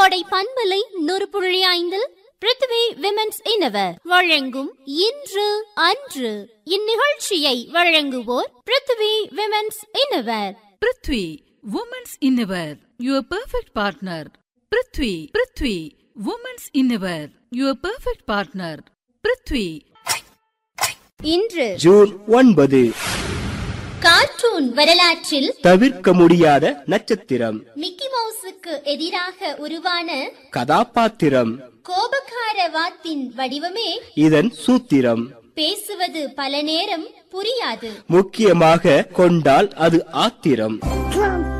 கோடை பண்பலை நூறு புள்ளி ஐந்தில் பிருத்வி விமென்ஸ் இனவர் வழங்கும் இன்று அன்று இந்நிகழ்ச்சியை வழங்குவோர் Prithvi women's innerwear Prithvi women's innerwear your perfect partner Prithvi Prithvi women's innerwear your perfect partner Prithvi இன்று ஜூன் ஒன்பது கார்ட்டூன் வரலாற்றில் தவிர்க்க முடியாத நட்சத்திரம் மிக்கி மவுஸுக்கு எதிராக உருவான கதாபாத்திரம் கோபக்கார வாத்தின் வடிவமே இதன் சூத்திரம் பேசுவது பல நேரம் புரியாது முக்கியமாக கொண்டால் அது ஆத்திரம்